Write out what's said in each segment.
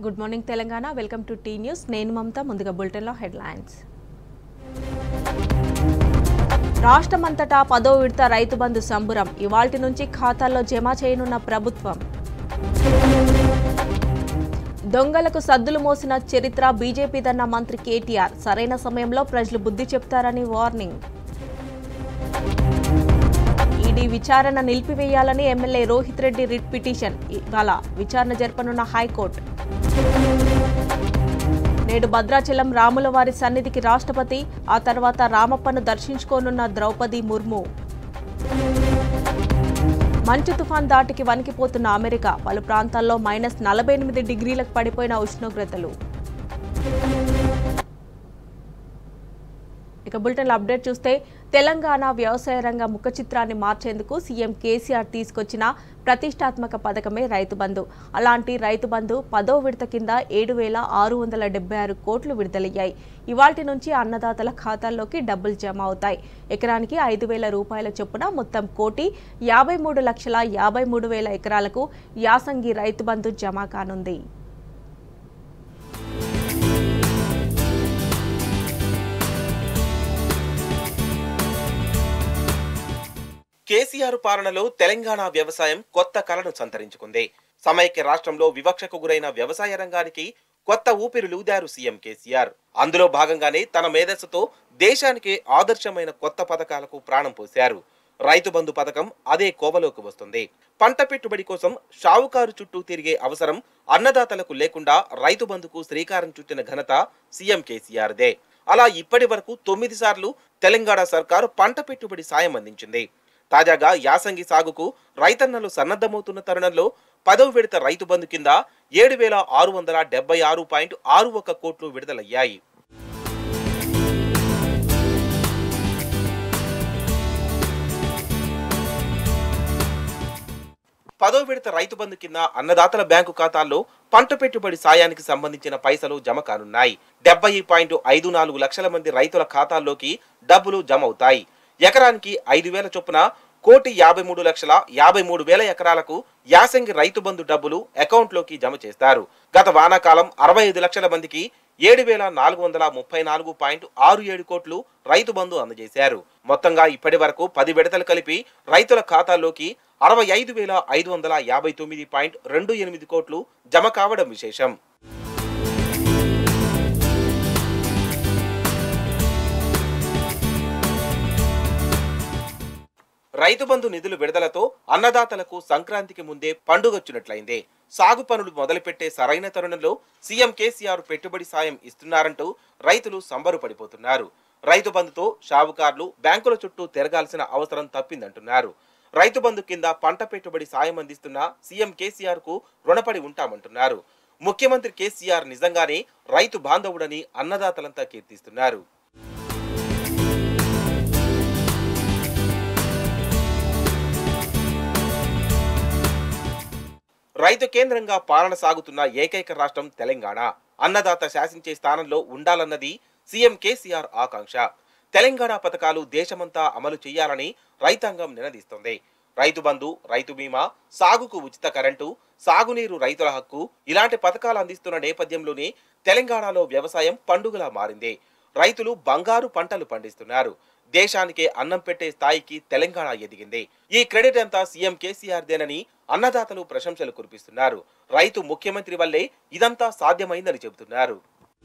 good morning Telangana welcome to T News నేను మమత ముందుగా బులెటిన్లో హెడ్లైన్స్ రాష్ట్రమంతటా పదో విడత రైతు బంధు సంబురం ఇవాల్టి నుంచి ఖాతాల్లో జమ చేయనున్న ప్రభుత్వం దొంగలకు సద్దులు మోసిన చరిత్ర బీజేపీదన్న మంత్రి కేటీఆర్ సరైన సమయంలో ప్రజలు బుద్ధి చెప్తారని వార్నింగ్ ఈడీ విచారణ నిలిపివేయాలని MLA Rohit Reddy writ petition ఇవాళ విచారణ జరపనున్న హైకోర్టు నేడు భద్రాచలం రాములవారి సన్నిధికి రాష్ట్రపతి ఆ తర్వాత రామప్పను దర్శించుకోనున్న ద్రౌపది ముర్ము మంచు తుఫాన్ దాటికి వణికిపోతున్న అమెరికా పలు ప్రాంతాల్లో మైనస్ నలభై ఎనిమిది డిగ్రీలకు పడిపోయిన ఉష్ణోగ్రతలు ఇక బులెటిన్లో అప్డేట్ చూస్తే తెలంగాణ వ్యవసాయ రంగ ముఖ చిత్రాన్ని మార్చేందుకు సీఎం కేసీఆర్ తీసుకొచ్చిన ప్రతిష్టాత్మక పథకమే రైతు బంధు అలాంటి రైతు బంధు పదో విడత కింద ఏడు వేల ఆరు వందల డెబ్బై ఆరు కోట్లు విడుదలయ్యాయి ఇవాల్టి నుంచి అన్నదాతల ఖాతాల్లోకి డబ్బులు జమ అవుతాయి ఎకరానికి ఐదు వేల రూపాయల చొప్పున మొత్తం కోటి యాభై మూడు లక్షల యాభై మూడు వేల ఎకరాలకు యాసంగి రైతు బంధు జమ కానుంది కేసీఆర్ పాలనలో తెలంగాణ వ్యవసాయం కొత్త కలను సంతరించుకుంది సమైక్య రాష్ట్రంలో వివక్షకు గురైన వ్యవసాయ రంగానికి కొత్త ఊపిరులూదారు సీఎం కేసీఆర్ అందులో భాగంగానే తన మేధస్సుతో దేశానికి ఆదర్శమైన కొత్త పథకాలకు ప్రాణం పోశారు రైతు బంధు పథకం అదే కోవలోకి వస్తుంది పంట పెట్టుబడి కోసం షావుకారు చుట్టూ తిరిగే అవసరం అన్నదాతలకు లేకుండా రైతు బంధుకు శ్రీకారం చుట్టిన ఘనత సీఎం కేసీఆర్దే అలా ఇప్పటి వరకు తొమ్మిది సార్లు తెలంగాణ సర్కారు పంట పెట్టుబడి సాయం అందించింది తాజాగా యాసంగి సాగుకు రైతన్నలు సన్నద్ధమవుతున్న తరుణంలో పదవ విడత రైతు బంధు కింద ఏడు వేల ఆరు వందల డెబ్బై ఆరు పాయింట్ ఆరు ఒక్క కోట్లు విడుదలయ్యాయి పదో విడత రైతు బంధు కింద అన్నదాతల బ్యాంకు ఖాతాల్లో పంట పెట్టుబడి సాయానికి సంబంధించిన పైసలు జమ కానున్నాయి డెబ్బై పాయింట్ ఐదు నాలుగు లక్షల మంది రైతుల ఖాతాల్లోకి డబ్బులు జమ అవుతాయి ఎకరానికి ఐదు వేల చొప్పున కోటి యాభై మూడు లక్షల యాభై మూడు వేల ఎకరాలకు యాసంగి రైతు బంధు డబ్బులు అకౌంట్లోకి జమ చేస్తారు గత వానాకాలం అరవై ఐదు లక్షల మందికి ఏడు వేల నాలుగు వందల ముప్పై నాలుగు పాయింట్ ఆరు ఏడు కోట్లు రైతు బంధు అందజేశారు మొత్తంగా ఇప్పటి వరకు పది విడతలు కలిపి రైతుల ఖాతాల్లోకి అరవై ఐదు వేల ఐదు వందల యాభై తొమ్మిది పాయింట్ రెండు ఎనిమిది కోట్లు జమ కావడం విశేషం రైతు బంధు నిధులు విడుదలతో అన్నదాతలకు సంక్రాంతికి ముందే పండుగొచ్చినట్లయింది సాగు పనులు మొదలుపెట్టే సరైన తరుణంలో సీఎం కేసీఆర్ పెట్టుబడి సాయం ఇస్తున్నారంటూ రైతులు సంబరపడిపోతున్నారు రైతు బంధుతో షావుకార్లు బ్యాంకుల చుట్టూ తిరగాల్సిన అవసరం తప్పిందంటున్నారు రైతు బంధు కింద పంట పెట్టుబడి సాయం అందిస్తున్న సీఎం కేసీఆర్ కు రుణపడి ఉంటామంటున్నారు ముఖ్యమంత్రి కేసీఆర్ నిజంగానే రైతు బాంధవుడని అన్నదాతలంతా కీర్తిస్తున్నారు రైతు కేంద్రంగా పాలన సాగుతున్న ఏకైక రాష్ట్రం తెలంగాణ అన్నదాత శాసించే స్థానంలో ఉండాలన్నది సీఎం కేసీఆర్ ఆకాంక్ష తెలంగాణ పథకాలు దేశమంతా అమలు చేయాలని రైతాంగం నినదిస్తోంది రైతు బంధు రైతు బీమా సాగుకు ఉచిత కరెంటు సాగునీరు రైతుల హక్కు ఇలాంటి పథకాలు అందిస్తున్న నేపథ్యంలోనే తెలంగాణలో వ్యవసాయం పండుగలా మారింది రైతులు బంగారు పంటలు పండిస్తున్నారు దేశానికే అన్నం పెట్టే స్థాయికి తెలంగాణ ఎదిగింది ఈ క్రెడిట్ అంతా సీఎం కేసీఆర్ దేనని అన్నదాతలు ప్రశంసలు కురిపిస్తున్నారు రైతు ముఖ్యమంత్రి వల్లే ఇదంతా సాధ్యమైందని చెబుతున్నారు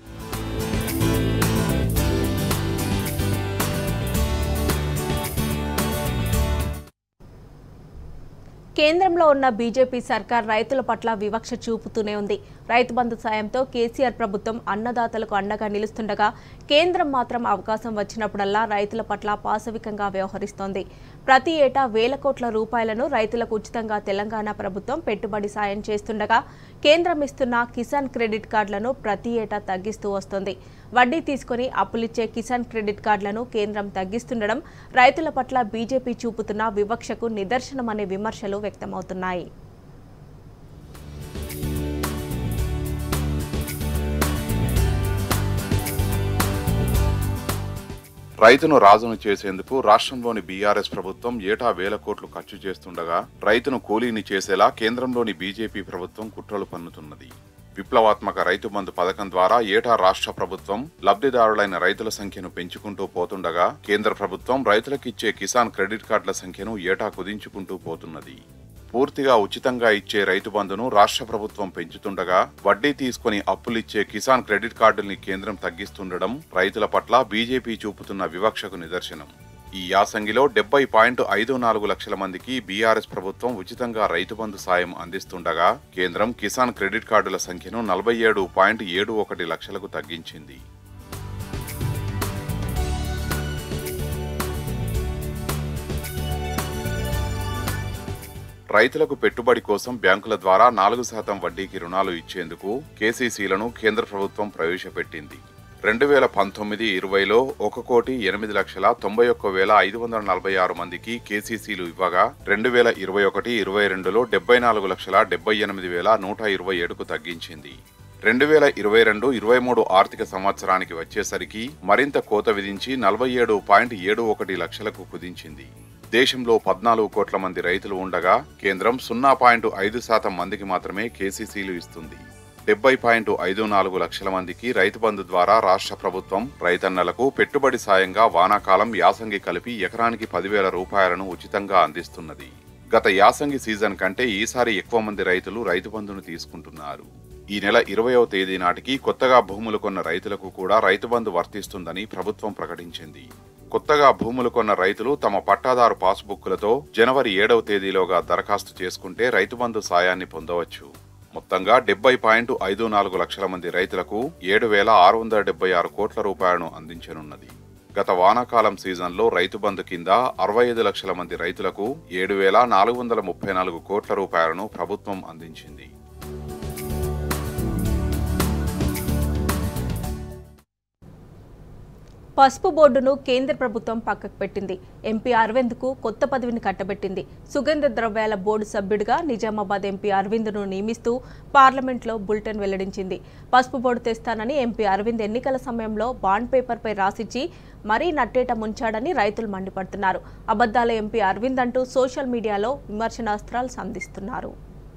కేంద్రంలో ఉన్న బీజేపీ సర్కార్ రైతుల పట్ల వివక్ష చూపుతూనే ఉంది రైతు బంధు సాయంతో కేసీఆర్ ప్రభుత్వం అన్నదాతలకు అండగా నిలుస్తుండగా కేంద్రం మాత్రం అవకాశం వచ్చినప్పుడల్లా రైతుల పట్ల పాశవికంగా వ్యవహరిస్తోంది ప్రతి ఏటా వేల కోట్ల రూపాయలను రైతులకు ఉచితంగా తెలంగాణ ప్రభుత్వం పెట్టుబడి సాయం చేస్తుండగా కేంద్రం ఇస్తున్న కిసాన్ క్రెడిట్ కార్డులను ప్రతి ఏటా తగ్గిస్తూ వస్తోంది వడ్డీ తీసుకుని అప్పులిచ్చే కిసాన్ క్రెడిట్ కార్డులను కేంద్రం తగ్గిస్తుండడం రైతుల పట్ల బీజేపీ చూపుతున్న వివక్షకు నిదర్శనమనే విమర్శలు వ్యక్తమవుతున్నాయి రైతును రాజును చేసేందుకు రాష్ట్రంలోని బీఆర్ఎస్ ప్రభుత్వం ఏటా వేల కోట్లు ఖర్చు చేస్తుండగా రైతును కూలీని చేసేలా కేంద్రంలోని బీజేపీ ప్రభుత్వం కుట్రలు పన్నుతున్నది విప్లవాత్మక రైతు బంధు పథకం ద్వారా ఏటా రాష్ట్ర ప్రభుత్వం లబ్ధిదారులైన రైతుల సంఖ్యను పెంచుకుంటూ పోతుండగా కేంద్ర ప్రభుత్వం రైతులకిచ్చే కిసాన్ క్రెడిట్ కార్డుల సంఖ్యను ఏటా కుదించుకుంటూ పోతున్నది పూర్తిగా ఉచితంగా ఇచ్చే రైతు బంధును రాష్ట్ర ప్రభుత్వం పెంచుతుండగా వడ్డీ తీసుకుని అప్పులిచ్చే కిసాన్ క్రెడిట్ కార్డుల్ని కేంద్రం తగ్గిస్తుండడం రైతుల పట్ల బీజేపీ చూపుతున్న వివక్షకు నిదర్శనం ఈ యాసంగిలో డెబ్బై పాయింట్ ఐదు నాలుగు లక్షల మందికి బీఆర్ఎస్ ప్రభుత్వం ఉచితంగా రైతు బంధు సాయం అందిస్తుండగా కేంద్రం కిసాన్ క్రెడిట్ కార్డుల సంఖ్యను నలభై ఏడు పాయింట్ ఏడు ఒకటి లక్షలకు తగ్గించింది రైతులకు పెట్టుబడి కోసం బ్యాంకుల ద్వారా నాలుగు శాతం వడ్డీకి రుణాలు ఇచ్చేందుకు కేసీసీలను కేంద్ర ప్రభుత్వం ప్రవేశపెట్టింది రెండు వేల పంతొమ్మిది ఇరవైలో ఒక కోటి ఎనిమిది లక్షల తొంభై ఒక్క వేల ఐదు వందల నలభై ఆరు మందికి కేసీసీలు ఇవ్వగా రెండు వేల ఇరవై ఒకటి ఇరవై రెండులో డెబ్బై నాలుగు లక్షల డెబ్బై ఎనిమిది వేల నూట ఇరవై ఏడుకు తగ్గించింది రెండు వేల ఇరవై రెండు ఇరవై మూడు ఆర్థిక సంవత్సరానికి వచ్చేసరికి మరింత కోత విధించి నలభై ఏడు పాయింట్ ఏడు ఒకటి లక్షలకు కుదించింది దేశంలో పద్నాలుగు కోట్ల మంది రైతులు ఉండగా కేంద్రం సున్నా పాయింట్ ఐదు శాతం మందికి మాత్రమే కేసీసీలు ఇస్తుంది డెబ్బై పాయింట్ ఐదు నాలుగు లక్షల మందికి రైతు బంధు ద్వారా రాష్ట్ర ప్రభుత్వం రైతన్నలకు పెట్టుబడి సాయంగా వానాకాలం యాసంగి కలిపి ఎకరానికి పదివేల రూపాయలను ఉచితంగా అందిస్తున్నది గత యాసంగి సీజన్ కంటే ఈసారి ఎక్కువ మంది రైతులు రైతు బంధును తీసుకుంటున్నారు ఈ నెల ఇరవయవ తేదీ నాటికి కొత్తగా భూములు కొన్న రైతులకు కూడా రైతు బంధు వర్తిస్తుందని ప్రభుత్వం ప్రకటించింది కొత్తగా భూములు కొన్న రైతులు తమ పట్టాదారు పాస్బుక్లతో జనవరి ఏడవ తేదీలోగా దరఖాస్తు చేసుకుంటే రైతు బంధు సాయాన్ని పొందవచ్చు మొత్తంగా డెబ్బై పాయింట్ ఐదు నాలుగు లక్షల మంది రైతులకు ఏడు వేల ఆరు వందల డెబ్బై ఆరు కోట్ల రూపాయలను అందించనున్నది గత వానాకాలం సీజన్లో రైతు బంధు కింద అరవై ఐదు లక్షల మంది రైతులకు ఏడు వేల నాలుగు వందల ముప్పై నాలుగు కోట్ల రూపాయలను ప్రభుత్వం అందించింది పసుపు బోర్డును కేంద్ర ప్రభుత్వం పక్కకు పెట్టింది ఎంపీ అరవింద్కు కొత్త పదవిని కట్టబెట్టింది సుగంధ ద్రవ్యాల బోర్డు సభ్యుడిగా నిజామాబాద్ ఎంపీ అరవింద్ను నియమిస్తూ పార్లమెంట్లో బులెటిన్ వెల్లడించింది పసుపు బోర్డు తెస్తానని ఎంపీ అరవింద్ ఎన్నికల సమయంలో బాండ్ పేపర్పై రాసిచ్చి మరీ నట్టేట ముంచాడని రైతులు మండిపడుతున్నారు అబద్దాల ఎంపీ అరవింద్ అంటూ సోషల్ మీడియాలో విమర్శనాస్త్రాలు సంధిస్తున్నారు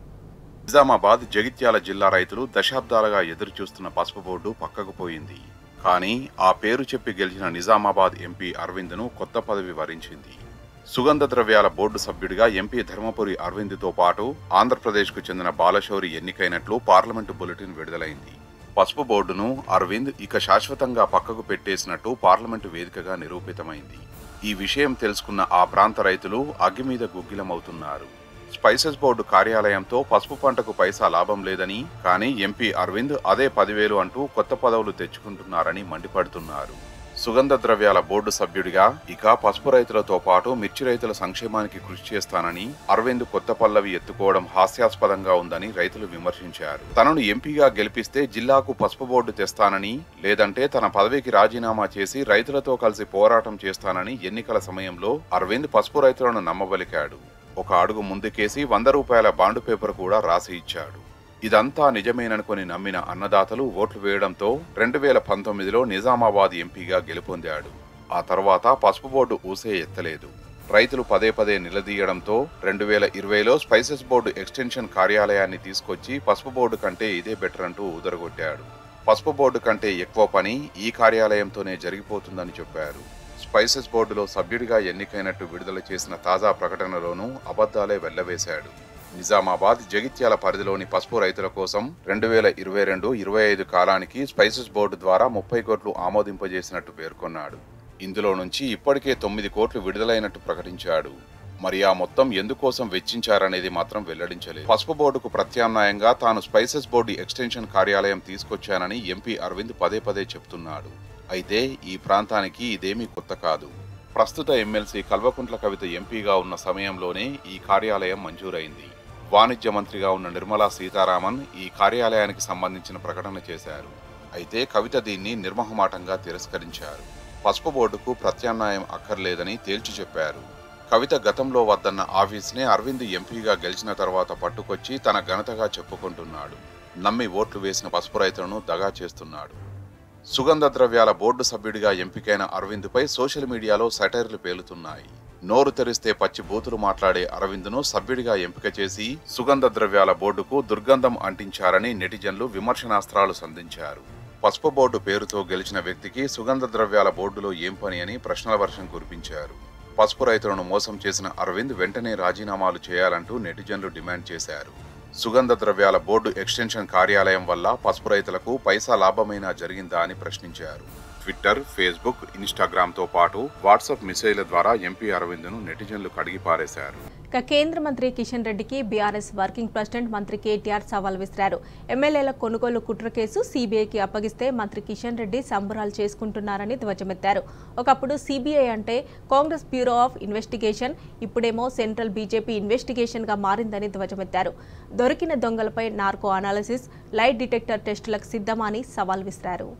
నిజామాబాద్ జగిత్యాల జిల్లా రైతులు దశాబ్దాలుగా ఎదురుచూస్తున్న పసుపు బోర్డు పక్కకు పోయింది కానీ ఆ పేరు చెప్పి గెలిచిన నిజామాబాద్ ఎంపీ అరవింద్ను కొత్త పదవి వరించింది సుగంధ ద్రవ్యాల బోర్డు సభ్యుడిగా ఎంపీ ధర్మపురి అరవింద్తో పాటు ఆంధ్రప్రదేశ్కు చెందిన బాలశౌరి ఎన్నికైనట్లు పార్లమెంటు బులెటిన్ విడుదలైంది పసుపు బోర్డును అరవింద్ ఇక శాశ్వతంగా పక్కకు పెట్టేసినట్టు పార్లమెంటు వేదికగా నిరూపితమైంది ఈ విషయం తెలుసుకున్న ఆ ప్రాంత రైతులు అగ్గి మీద గుగ్గిలమవుతున్నారు స్పైసెస్ బోర్డు కార్యాలయంతో పసుపు పంటకు పైసా లాభం లేదని కానీ ఎంపీ అరవింద్ అదే పదివేలు అంటూ కొత్త పదవులు తెచ్చుకుంటున్నారని మండిపడుతున్నారు సుగంధ ద్రవ్యాల బోర్డు సభ్యుడిగా ఇక పసుపు రైతులతో పాటు మిర్చి రైతుల సంక్షేమానికి కృషి చేస్తానని అరవింద్ కొత్త పల్లవి ఎత్తుకోవడం హాస్యాస్పదంగా ఉందని రైతులు విమర్శించారు తనను ఎంపీగా గెలిపిస్తే జిల్లాకు పసుపు బోర్డు తెస్తానని లేదంటే తన పదవికి రాజీనామా చేసి రైతులతో కలిసి పోరాటం చేస్తానని ఎన్నికల సమయంలో అరవింద్ పసుపు రైతులను నమ్మబలికాడు ఒక అడుగు ముందుకేసి వంద రూపాయల బాండు పేపర్ కూడా రాసి ఇచ్చాడు ఇదంతా నిజమేననుకుని నమ్మిన అన్నదాతలు ఓట్లు వేయడంతో రెండు వేల పంతొమ్మిదిలో నిజామాబాద్ ఎంపీగా గెలుపొందాడు ఆ తర్వాత పసుపు బోర్డు ఊసే ఎత్తలేదు రైతులు పదే పదే నిలదీయడంతో రెండు వేల ఇరవైలో స్పైసెస్ బోర్డు ఎక్స్టెన్షన్ కార్యాలయాన్ని తీసుకొచ్చి పసుపు బోర్డు కంటే ఇదే బెటర్ అంటూ ఉదరగొట్టాడు పసుపు బోర్డు కంటే ఎక్కువ పని ఈ కార్యాలయంతోనే జరిగిపోతుందని చెప్పారు స్పైసెస్ బోర్డులో సభ్యుడిగా ఎన్నికైనట్టు విడుదల చేసిన తాజా ప్రకటనలోనూ అబద్ధాలే వెల్లవేశాడు నిజామాబాద్ జగిత్యాల పరిధిలోని పసుపు రైతుల కోసం రెండు వేల ఇరవై రెండు ఇరవై ఐదు కాలానికి స్పైసెస్ బోర్డు ద్వారా ముప్పై కోట్లు ఆమోదింపజేసినట్టు పేర్కొన్నాడు ఇందులో నుంచి ఇప్పటికే తొమ్మిది కోట్లు విడుదలైనట్టు ప్రకటించాడు మరి ఆ మొత్తం ఎందుకోసం వెచ్చించారనేది మాత్రం వెల్లడించలేదు పసుపు బోర్డుకు ప్రత్యామ్నాయంగా తాను స్పైసెస్ బోర్డు ఎక్స్టెన్షన్ కార్యాలయం తీసుకొచ్చానని ఎంపీ అరవింద్ పదే పదే చెప్తున్నాడు అయితే ఈ ప్రాంతానికి ఇదేమీ కొత్త కాదు ప్రస్తుత ఎమ్మెల్సీ కల్వకుంట్ల కవిత ఎంపీగా ఉన్న సమయంలోనే ఈ కార్యాలయం మంజూరైంది వాణిజ్య మంత్రిగా ఉన్న నిర్మలా సీతారామన్ ఈ కార్యాలయానికి సంబంధించిన ప్రకటన చేశారు అయితే కవిత దీన్ని నిర్మహమాటంగా తిరస్కరించారు పసుపు బోర్డుకు ప్రత్యామ్నాయం అక్కర్లేదని తేల్చి చెప్పారు కవిత గతంలో వద్దన్న ఆఫీస్నే అరవింద్ ఎంపీగా గెలిచిన తర్వాత పట్టుకొచ్చి తన ఘనతగా చెప్పుకుంటున్నాడు నమ్మి ఓట్లు వేసిన పసుపు రైతులను దగా చేస్తున్నాడు సుగంధ ద్రవ్యాల బోర్డు సభ్యుడిగా ఎంపికైన అరవింద్పై సోషల్ మీడియాలో సెటైర్లు పేలుతున్నాయి నోరు తెరిస్తే పచ్చి బూతులు మాట్లాడే అరవింద్ను సభ్యుడిగా ఎంపిక చేసి సుగంధ ద్రవ్యాల బోర్డుకు దుర్గంధం అంటించారని నెటిజన్లు విమర్శనాస్త్రాలు సంధించారు పసుపు బోర్డు పేరుతో గెలిచిన వ్యక్తికి సుగంధ ద్రవ్యాల బోర్డులో ఏం పని అని ప్రశ్నల వర్షం కురిపించారు పసుపు రైతులను మోసం చేసిన అరవింద్ వెంటనే రాజీనామాలు చేయాలంటూ నెటిజన్లు డిమాండ్ చేశారు సుగంధ ద్రవ్యాల బోర్డు ఎక్స్టెన్షన్ కార్యాలయం వల్ల పసుపు రైతులకు పైసా లాభమైనా జరిగిందా అని ప్రశ్నించారు ట్విట్టర్ ఫేస్బుక్ ఇన్స్టాగ్రామ్ తో పాటు వాట్సాప్ మెసేజ్ల ద్వారా ఎంపీ అరవింద్ను నెటిజన్లు కడిగి పారేశారు ఇక కేంద్ర మంత్రి కిషన్ రెడ్డికి బీఆర్ఎస్ వర్కింగ్ ప్రెసిడెంట్ మంత్రి కేటీఆర్ సవాల్ విసిరారు ఎమ్మెల్యేల కొనుగోలు కుట్ర కేసు సీబీఐకి అప్పగిస్తే మంత్రి కిషన్ రెడ్డి సంబరాలు చేసుకుంటున్నారని ధ్వజమెత్తారు ఒకప్పుడు సీబీఐ అంటే కాంగ్రెస్ బ్యూరో ఆఫ్ ఇన్వెస్టిగేషన్ ఇప్పుడేమో సెంట్రల్ బీజేపీ ఇన్వెస్టిగేషన్గా మారిందని ధ్వజమెత్తారు దొరికిన దొంగలపై నార్కో అనాలిసిస్ లైట్ డిటెక్టర్ టెస్టులకు సిద్ధమా అని సవాల్ విసిరారు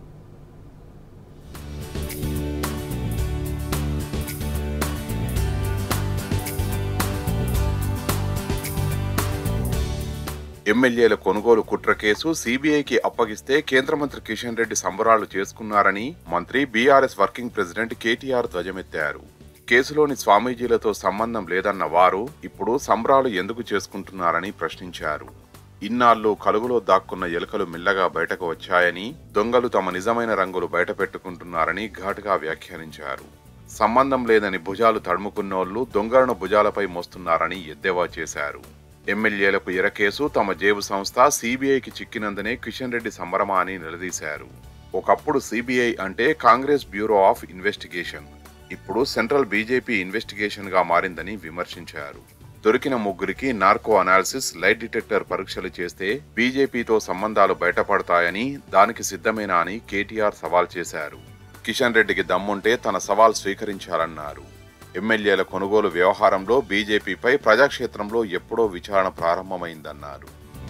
ఎమ్మెల్యేల కొనుగోలు కుట్ర కేసు సీబీఐకి అప్పగిస్తే కేంద్ర మంత్రి కిషన్ రెడ్డి సంబరాలు చేసుకున్నారని మంత్రి బీఆర్ఎస్ వర్కింగ్ ప్రెసిడెంట్ కేటీఆర్ ధ్వజమెత్తారు కేసులోని స్వామీజీలతో సంబంధం లేదన్న వారు ఇప్పుడు సంబరాలు ఎందుకు చేసుకుంటున్నారని ప్రశ్నించారు ఇన్నాళ్ళు కలుగులో దాక్కున్న ఎలుకలు మెల్లగా బయటకు వచ్చాయని దొంగలు తమ నిజమైన రంగులు బయట పెట్టుకుంటున్నారని ఘాటుగా వ్యాఖ్యానించారు సంబంధం లేదని భుజాలు తడుముకున్నోళ్లు దొంగలను భుజాలపై మోస్తున్నారని ఎద్దేవా చేశారు ఎమ్మెల్యేలకు ఎరకేసు తమ జేబు సంస్థ సీబీఐకి చిక్కినందునే కిషన్ రెడ్డి సంబరమా అని నిలదీశారు ఒకప్పుడు సీబీఐ అంటే కాంగ్రెస్ బ్యూరో ఆఫ్ ఇన్వెస్టిగేషన్ ఇప్పుడు సెంట్రల్ బీజేపీ ఇన్వెస్టిగేషన్ గా మారిందని విమర్శించారు దొరికిన ముగ్గురికి నార్కో అనాలిసిస్ లైట్ డిటెక్టర్ పరీక్షలు చేస్తే బీజేపీతో సంబంధాలు బయటపడతాయని దానికి సిద్ధమేనా అని కేటీఆర్ సవాల్ చేశారు కిషన్ రెడ్డికి దమ్ముంటే తన సవాల్ స్వీకరించాలన్నారు ఎమ్మెల్యేల కొనుగోలు వ్యవహారంలో బీజేపీపై ప్రజాక్షేత్రంలో ఎప్పుడో విచారణ ప్రారంభమైందన్నారు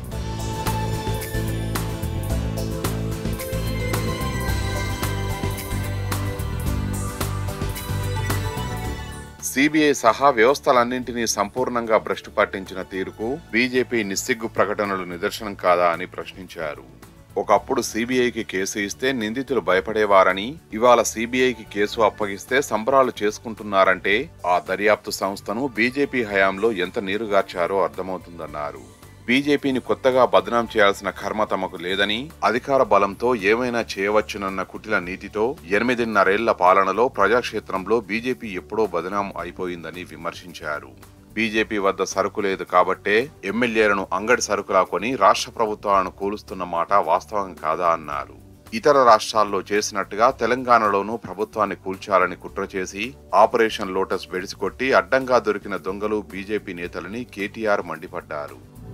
సిబిఐ సహా వ్యవస్థలన్నింటినీ సంపూర్ణంగా భ్రష్టు పట్టించిన తీరుకు బీజేపీ నిస్సిగ్గు ప్రకటనలు నిదర్శనం కాదా అని ప్రశ్నించారు ఒకప్పుడు సిబిఐకి కేసు ఇస్తే నిందితులు భయపడేవారని ఇవాళ సిబిఐకి కేసు అప్పగిస్తే సంబరాలు చేసుకుంటున్నారంటే ఆ దర్యాప్తు సంస్థను బీజేపీ హయాంలో ఎంత నీరుగార్చారో అర్థమవుతుందన్నారు బీజేపీని కొత్తగా బదనాం చేయాల్సిన కర్మ తమకు లేదని అధికార బలంతో ఏమైనా చేయవచ్చునన్న కుటిల నీతితో ఎనిమిదిన్నరేళ్ల పాలనలో ప్రజాక్షేత్రంలో బీజేపీ ఎప్పుడో బదనాం అయిపోయిందని విమర్శించారు బీజేపీ వద్ద సరుకు లేదు కాబట్టే ఎమ్మెల్యేలను అంగడి సరుకులా కొని రాష్ట్ర ప్రభుత్వాలను కూలుస్తున్న మాట వాస్తవం కాదా అన్నారు ఇతర రాష్ట్రాల్లో చేసినట్టుగా తెలంగాణలోనూ ప్రభుత్వాన్ని కూల్చాలని కుట్ర చేసి ఆపరేషన్ లోటస్ వెడిసికొట్టి అడ్డంగా దొరికిన దొంగలు బీజేపీ నేతలని కేటీఆర్ మండిపడ్డారు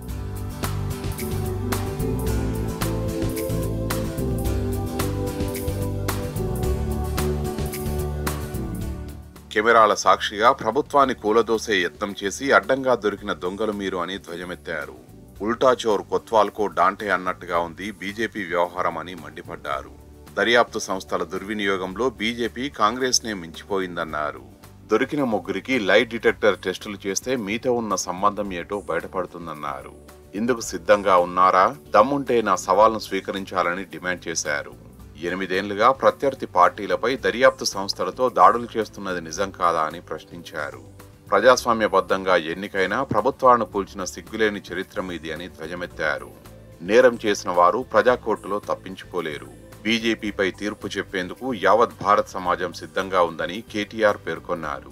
కెమెరాల సాక్షిగా ప్రభుత్వాన్ని కూలదోసే యత్నం చేసి అడ్డంగా దొరికిన దొంగలు మీరు అని ధ్వజమెత్తారు ఉల్టా చోర్ కొత్వాల్కో డాంటే అన్నట్టుగా ఉంది బీజేపీ వ్యవహారం అని మండిపడ్డారు దర్యాప్తు సంస్థల దుర్వినియోగంలో బీజేపీ కాంగ్రెస్ నే మించిపోయిందన్నారు దొరికిన ముగ్గురికి లైట్ డిటెక్టర్ టెస్టులు చేస్తే మీతో ఉన్న సంబంధం ఏటో బయటపడుతుందన్నారు ఇందుకు సిద్ధంగా ఉన్నారా దమ్ముంటే నా సవాల్ను స్వీకరించాలని డిమాండ్ చేశారు ఎనిమిదేళ్లుగా ప్రత్యర్థి పార్టీలపై దర్యాప్తు సంస్థలతో దాడులు చేస్తున్నది నిజం కాదా అని ప్రశ్నించారు ప్రజాస్వామ్యబద్ధంగా ఎన్నికైనా ప్రభుత్వాలను కూల్చిన సిగ్గులేని చరిత్ర మీది అని ధ్వజమెత్తారు నేరం చేసిన వారు ప్రజాకోర్టులో తప్పించుకోలేరు బీజేపీపై తీర్పు చెప్పేందుకు యావత్ భారత్ సమాజం సిద్ధంగా ఉందని కేటీఆర్ పేర్కొన్నారు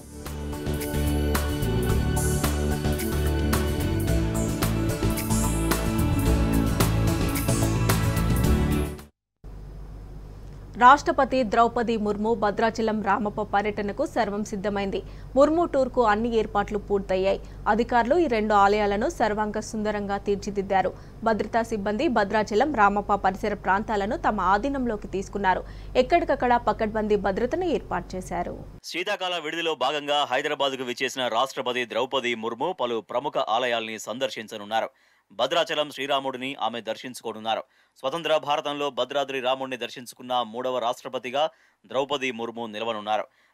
రాష్ట్రపతి ద్రౌపది ముర్ము భద్రాచలం రామప్ప పర్యటనకు సర్వం సిద్ధమైంది ముర్ము టూర్కు అన్ని ఏర్పాట్లు పూర్తయ్యాయి అధికారులు ఈ రెండు ఆలయాలను సర్వాంగ సుందరంగా తీర్చిదిద్దారు భద్రతా సిబ్బంది భద్రాచలం రామప్ప పరిసర ప్రాంతాలను తమ ఆధీనంలోకి తీసుకున్నారు ఎక్కడికక్కడ పకడ్బందీ భద్రతను ఏర్పాటు చేశారు శీతాకాల విడిదిలో భాగంగా హైదరాబాద్కు విచ్చేసిన రాష్ట్రపతి ద్రౌపది ముర్ము పలు ప్రముఖ ఆలయాల్ని సందర్శించనున్నారు భద్రాచలం శ్రీరాముడిని ఆమె దర్శించుకోనున్నారు స్వతంత్ర భారతంలో భద్రాద్రి రాముడిని దర్శించుకున్న మూడవ రాష్ట్రపతిగా ద్రౌపది ముర్ము నిలవనున్నారు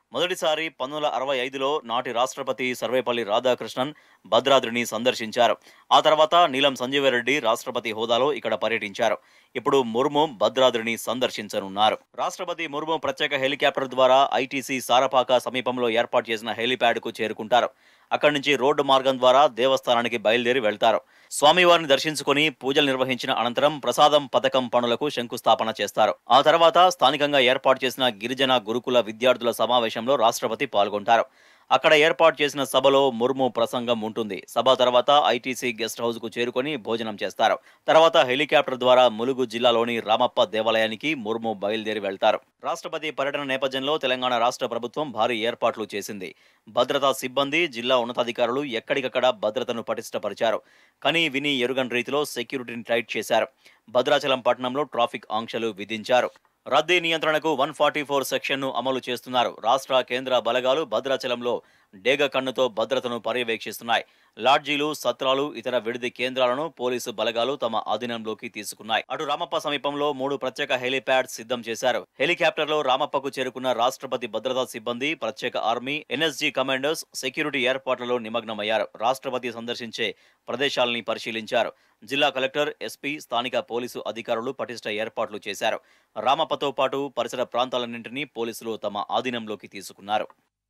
మొదటిసారి పంతొమ్మిది వందల అరవై ఐదులో నాటి రాష్ట్రపతి సర్వేపల్లి రాధాకృష్ణన్ భద్రాద్రిని సందర్శించారు ఆ తర్వాత నీలం సంజీవరెడ్డి రాష్ట్రపతి హోదాలో ఇక్కడ పర్యటించారు ఇప్పుడు ముర్ము భద్రాద్రిని సందర్శించనున్నారు రాష్ట్రపతి ముర్ము ప్రత్యేక హెలికాప్టర్ ద్వారా ఐటీసీ సారపాక సమీపంలో ఏర్పాటు చేసిన హెలిప్యాడ్ కు చేరుకుంటారు అక్కడి నుంచి రోడ్డు మార్గం ద్వారా దేవస్థానానికి బయలుదేరి వెళ్తారు స్వామివారిని దర్శించుకుని పూజలు నిర్వహించిన అనంతరం ప్రసాదం పథకం పనులకు శంకుస్థాపన చేస్తారు ఆ తర్వాత స్థానికంగా ఏర్పాటు చేసిన గిరిజన గురుకుల విద్యార్థుల సమావేశంలో రాష్ట్రపతి పాల్గొంటారు అక్కడ ఏర్పాటు చేసిన సభలో ముర్ము ప్రసంగం ఉంటుంది సభ తర్వాత ఐటీసీ గెస్ట్ హౌస్ కు చేరుకొని భోజనం చేస్తారు తర్వాత హెలికాప్టర్ ద్వారా ములుగు జిల్లాలోని రామప్ప దేవాలయానికి ముర్ము బయలుదేరి వెళ్తారు రాష్ట్రపతి పర్యటన నేపథ్యంలో తెలంగాణ రాష్ట్ర ప్రభుత్వం భారీ ఏర్పాట్లు చేసింది భద్రతా సిబ్బంది జిల్లా ఉన్నతాధికారులు ఎక్కడికక్కడ భద్రతను పటిష్టపరిచారు కని విని ఎరుగని రీతిలో సెక్యూరిటీని టైట్ చేశారు భద్రాచలం పట్టణంలో ట్రాఫిక్ ఆంక్షలు విధించారు రద్దీ నియంత్రణకు వన్ ఫార్టీ ఫోర్ సెక్షన్ను అమలు చేస్తున్నారు రాష్ట్ర కేంద్ర బలగాలు భద్రాచలంలో డేగ కన్నుతో భద్రతను పర్యవేక్షిస్తున్నాయి లాడ్జీలు సత్రాలు ఇతర విడిది కేంద్రాలను పోలీసు బలగాలు తమ ఆధీనంలోకి తీసుకున్నాయి అటు రామప్ప సమీపంలో మూడు ప్రత్యేక హెలిప్యాడ్ సిద్ధం చేశారు హెలికాప్టర్లో రామప్పకు చేరుకున్న రాష్ట్రపతి భద్రతా సిబ్బంది ప్రత్యేక ఆర్మీ ఎన్ఎస్జీ కమాండర్స్ సెక్యూరిటీ ఏర్పాట్లలో నిమగ్నమయ్యారు రాష్ట్రపతి సందర్శించే ప్రదేశాలని పరిశీలించారు జిల్లా కలెక్టర్ ఎస్పీ స్థానిక పోలీసు అధికారులు పటిష్ట ఏర్పాట్లు చేశారు రామప్పతో పాటు పరిసర ప్రాంతాలన్నింటినీ పోలీసులు తమ ఆధీనంలోకి తీసుకున్నారు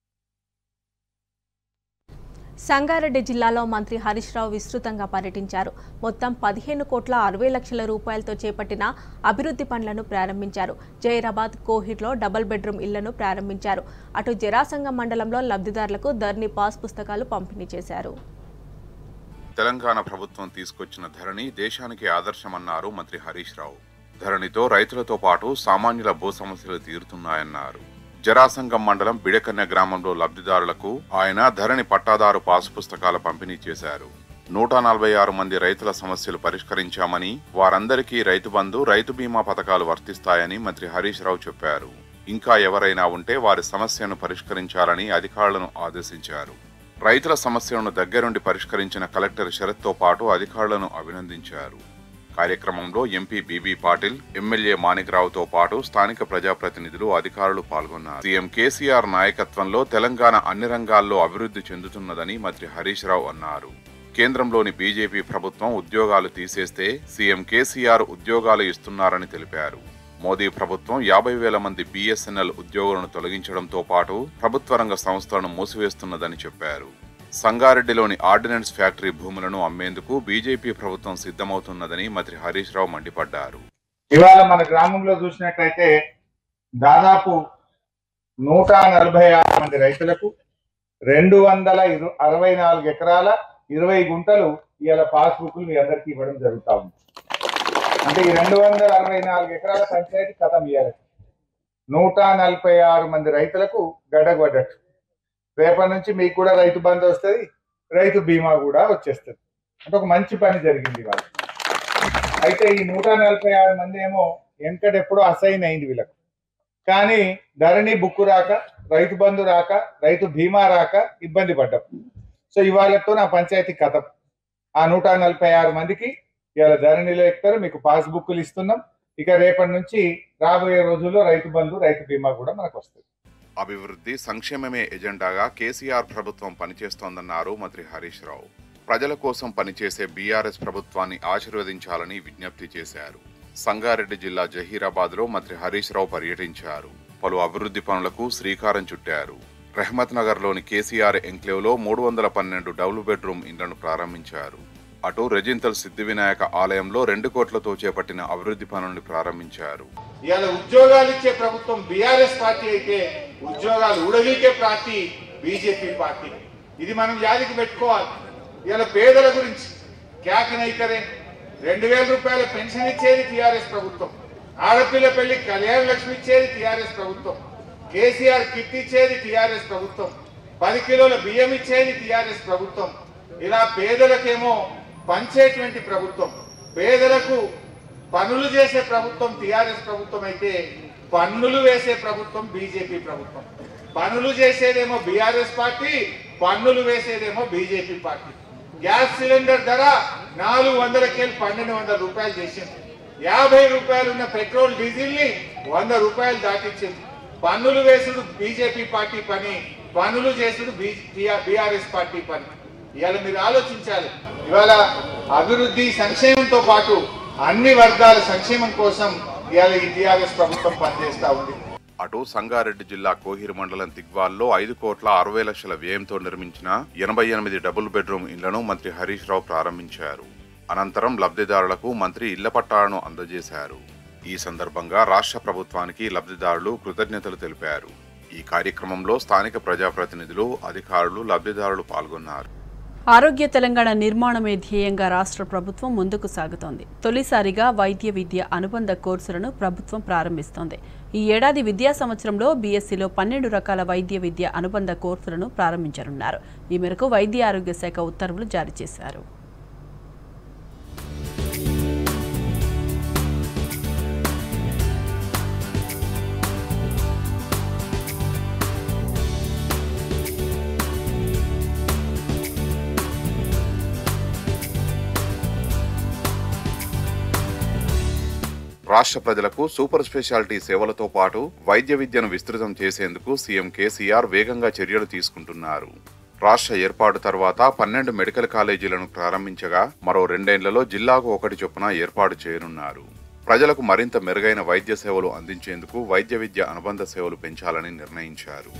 సంగారెడ్డి జిల్లాలో మంత్రి హరీష్ రావు విస్తృతంగా పర్యటించారు మొత్తం పదిహేను కోట్ల అరవై లక్షల రూపాయలతో చేపట్టిన అభివృద్ధి పనులను ప్రారంభించారు జైరాబాద్ కోహిర్లో డబుల్ బెడ్రూమ్ ఇళ్లను ప్రారంభించారు అటు జరాసంగం మండలంలో లబ్ధిదారులకు ధర్ని పాస్ పుస్తకాలు పంపిణీ చేశారు తెలంగాణ ప్రభుత్వం తీసుకొచ్చిన ధరణి దేశానికి ఆదర్శమన్నారు మంత్రి హరీష్ రావు ధరణితో రైతులతో పాటు సామాన్యుల భూ సమస్యలు తీరుతున్నాయన్నారు జరాసంగం మండలం బిడకన్య గ్రామంలో లబ్ధిదారులకు ఆయన ధరణి పట్టాదారు పాస్ పుస్తకాల పంపిణీ చేశారు నూట నలభై ఆరు మంది రైతుల సమస్యలు పరిష్కరించామని వారందరికీ రైతు బంధు రైతు బీమా పథకాలు వర్తిస్తాయని మంత్రి హరీష్ రావు చెప్పారు ఇంకా ఎవరైనా ఉంటే వారి సమస్యను పరిష్కరించాలని అధికారులను ఆదేశించారు రైతుల సమస్యలను దగ్గరుండి పరిష్కరించిన కలెక్టర్ శరత్తో పాటు అధికారులను అభినందించారు కార్యక్రమంలో ఎంపీ బీబీ పాటిల్ ఎమ్మెల్యే మాణిక్రావుతో పాటు స్థానిక ప్రజాప్రతినిధులు అధికారులు పాల్గొన్నారు సీఎం కేసీఆర్ నాయకత్వంలో తెలంగాణ అన్ని రంగాల్లో అభివృద్ధి చెందుతున్నదని మంత్రి హరీష్ రావు అన్నారు కేంద్రంలోని బీజేపీ ప్రభుత్వం ఉద్యోగాలు తీసేస్తే సీఎం కేసీఆర్ ఉద్యోగాలు ఇస్తున్నారని తెలిపారు మోదీ ప్రభుత్వం యాభై వేల మంది బీఎస్ఎన్ఎల్ ఉద్యోగులను తొలగించడంతో పాటు ప్రభుత్వ రంగ సంస్థలను మూసివేస్తున్నదని చెప్పారు సంగారెడ్డిలోని ఆర్డినెన్స్ ఫ్యాక్టరీ భూములను అమ్మేందుకు బీజేపీ ప్రభుత్వం సిద్ధమవుతున్నదని మంత్రి హరీష్ రావు మండిపడ్డారు ఇవాళ మన గ్రామంలో చూసినట్లయితే దాదాపు నూట నలభై ఆరు మంది రైతులకు రెండు వందల ఇరు అరవై నాలుగు ఎకరాల ఇరవై గుంటలు ఇవాళ పాస్బుక్లు మీ అందరికీ ఇవ్వడం జరుగుతా ఉంది అంటే ఈ రెండు వందల అరవై నాలుగు ఎకరాల పంచాయతీ కథం ఇవ్వాలి నూట నలభై ఆరు మంది రైతులకు గడగొడ్డట్టు రేపటి నుంచి మీకు కూడా రైతు బంధు వస్తుంది రైతు బీమా కూడా వచ్చేస్తుంది అంటే ఒక మంచి పని జరిగింది ఇవాళ అయితే ఈ నూట నలభై ఆరు మంది ఏమో వెనకట ఎప్పుడో అసైన్ అయింది వీళ్ళకు కానీ ధరణి బుక్కు రాక రైతు బంధు రాక రైతు బీమా రాక ఇబ్బంది పడ్డాం సో ఇవాళతో నా పంచాయతీ కథం ఆ నూట నలభై ఆరు మందికి ఇవాళ ధరణిలో ఎక్కుతారు మీకు పాస్ బుక్లు ఇస్తున్నాం ఇక రేపటి నుంచి రాబోయే రోజుల్లో రైతు బంధు రైతు బీమా కూడా మనకు వస్తుంది అభివృద్ధి సంక్షేమమే ఎజెండాగా కేసీఆర్ ప్రభుత్వం పనిచేస్తోందన్నారు మంత్రి హరీష్ రావు ప్రజల కోసం పనిచేసే బీఆర్ఎస్ ప్రభుత్వాన్ని ఆశీర్వదించాలని విజ్ఞప్తి చేశారు సంగారెడ్డి జిల్లా జహీరాబాద్ లో మంత్రి హరీష్ రావు పర్యటించారు పలు అభివృద్ధి పనులకు శ్రీకారం చుట్టారు రెహమత్ నగర్ లోని కేసీఆర్ ఎంక్లేవ్ లో మూడు వందల పన్నెండు డబుల్ బెడ్రూమ్ ఇండ్లను ప్రారంభించారు అటు రెజింతల్ సిద్ధి వినాయక ఆలయంలో రెండు కోట్లతో చేపట్టిన అభివృద్ధి పనులను ప్రారంభించారు ఇవాళ ఉద్యోగాలు ఇచ్చే ప్రభుత్వం బీఆర్ఎస్ పార్టీ అయితే ఉద్యోగాలు ఉడవీకే పార్టీ బీజేపీ పార్టీ ఇది మనం యాదికి పెట్టుకోవాలి ఇవాళ పేదల గురించి క్యాకినైకరే రెండు వేల రూపాయల పెన్షన్ ఇచ్చేది టీఆర్ఎస్ ప్రభుత్వం ఆడపిల్ల పెళ్లి కళ్యాణ లక్ష్మి ఇచ్చేది టీఆర్ఎస్ ప్రభుత్వం కేసీఆర్ కిట్ ఇచ్చేది టీఆర్ఎస్ ప్రభుత్వం పది కిలోల బియ్యం ఇచ్చేది టీఆర్ఎస్ ప్రభుత్వం ఇలా పేదలకేమో పంచేటువంటి ప్రభుత్వం పేదలకు పనులు చేసే ప్రభుత్వం టిఆర్ఎస్ ప్రభుత్వం అయితే పన్నులు వేసే ప్రభుత్వం బీజేపీ ప్రభుత్వం పనులు చేసేదేమో బీఆర్ఎస్ పార్టీ పన్నులు వేసేదేమో బీజేపీ పార్టీ గ్యాస్ సిలిండర్ ధర నాలుగు వందలకెళ్ళి పన్నెండు వందల రూపాయలు చేసింది యాభై రూపాయలు ఉన్న పెట్రోల్ డీజిల్ ని వంద రూపాయలు దాటించింది పన్నులు వేసుడు బీజేపీ పార్టీ పని పనులు చేసుడు బీఆర్ఎస్ పార్టీ పని ఇవాళ మీరు ఆలోచించాలి ఇవాళ అభివృద్ధి సంక్షేమంతో పాటు అన్ని వర్గాల సంక్షేమం కోసం ఇవాళ ఈ టీఆర్ఎస్ ప్రభుత్వం పనిచేస్తా ఉంది అటు సంగారెడ్డి జిల్లా కోహిర్ మండలం దిగ్వాల్లో ఐదు కోట్ల అరవై లక్షల వ్యయంతో నిర్మించిన ఎనభై ఎనిమిది డబుల్ బెడ్రూమ్ ఇళ్లను మంత్రి హరీష్ రావు ప్రారంభించారు అనంతరం లబ్ధిదారులకు మంత్రి ఇళ్ల పట్టాలను అందజేశారు ఈ సందర్భంగా రాష్ట్ర ప్రభుత్వానికి లబ్ధిదారులు కృతజ్ఞతలు తెలిపారు ఈ కార్యక్రమంలో స్థానిక ప్రజాప్రతినిధులు అధికారులు లబ్ధిదారులు పాల్గొన్నారు ఆరోగ్య తెలంగాణ నిర్మాణమే ధ్యేయంగా రాష్ట్ర ప్రభుత్వం ముందుకు సాగుతోంది తొలిసారిగా వైద్య విద్య అనుబంధ కోర్సులను ప్రభుత్వం ప్రారంభిస్తోంది ఈ ఏడాది విద్యా సంవత్సరంలో బీఎస్సీలో పన్నెండు రకాల వైద్య విద్య అనుబంధ కోర్సులను ప్రారంభించనున్నారు ఈ మేరకు వైద్య ఆరోగ్య శాఖ ఉత్తర్వులు జారీ చేశారు రాష్ట్ర ప్రజలకు సూపర్ స్పెషాలిటీ సేవలతో పాటు వైద్య విద్యను విస్తృతం చేసేందుకు సీఎం కేసీఆర్ వేగంగా చర్యలు తీసుకుంటున్నారు రాష్ట్ర ఏర్పాటు తర్వాత పన్నెండు మెడికల్ కాలేజీలను ప్రారంభించగా మరో రెండేళ్లలో జిల్లాకు ఒకటి చొప్పున ఏర్పాటు చేయనున్నారు ప్రజలకు మరింత మెరుగైన వైద్య సేవలు అందించేందుకు వైద్య విద్య అనుబంధ సేవలు పెంచాలని నిర్ణయించారు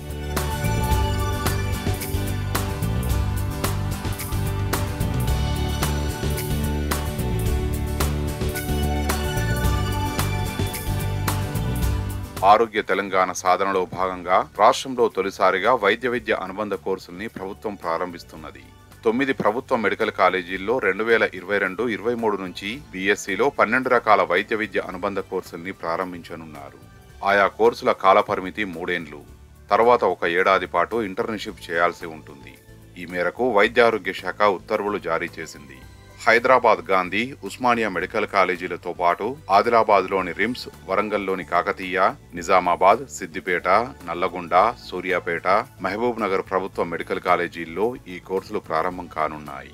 ఆరోగ్య తెలంగాణ సాధనలో భాగంగా రాష్ట్రంలో తొలిసారిగా వైద్య విద్య అనుబంధ కోర్సుల్ని ప్రభుత్వం ప్రారంభిస్తున్నది తొమ్మిది ప్రభుత్వ మెడికల్ కాలేజీల్లో రెండు వేల ఇరవై రెండు ఇరవై మూడు నుంచి బీఎస్సీలో పన్నెండు రకాల వైద్య విద్య అనుబంధ కోర్సుల్ని ప్రారంభించనున్నారు ఆయా కోర్సుల కాలపరిమితి మూడేండ్లు తర్వాత ఒక ఏడాది పాటు ఇంటర్న్షిప్ చేయాల్సి ఉంటుంది ఈ మేరకు వైద్యారోగ్య శాఖ ఉత్తర్వులు జారీ చేసింది హైదరాబాద్ గాంధీ ఉస్మానియా మెడికల్ కాలేజీలతో పాటు ఆదిలాబాద్లోని రిమ్స్ వరంగల్లోని కాకతీయ నిజామాబాద్ సిద్దిపేట నల్లగొండ సూర్యాపేట మహబూబ్ నగర్ ప్రభుత్వ మెడికల్ కాలేజీల్లో ఈ కోర్సులు ప్రారంభం కానున్నాయి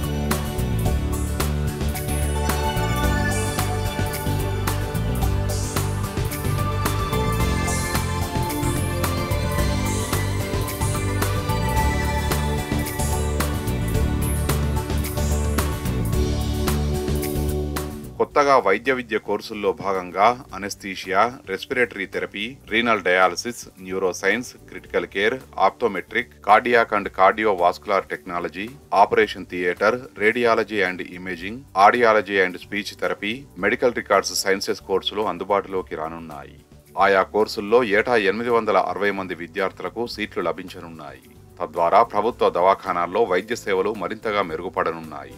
కొత్తగా వైద్య విద్య కోర్సుల్లో భాగంగా anaesthesia respiratory therapy renal dialysis neuro science critical care optometric cardiac and cardio vascular technology operation theatre radiology and imaging audiology and speech therapy medical records sciences కోర్సులు అందుబాటులోకి రానున్నాయి ఆయా కోర్సుల్లో ఏటా ఎనిమిది వందల అరవై మంది విద్యార్థులకు సీట్లు లభించనున్నాయి తద్వారా ప్రభుత్వ దవాఖానాల్లో వైద్య సేవలు మరింతగా మెరుగుపడనున్నాయి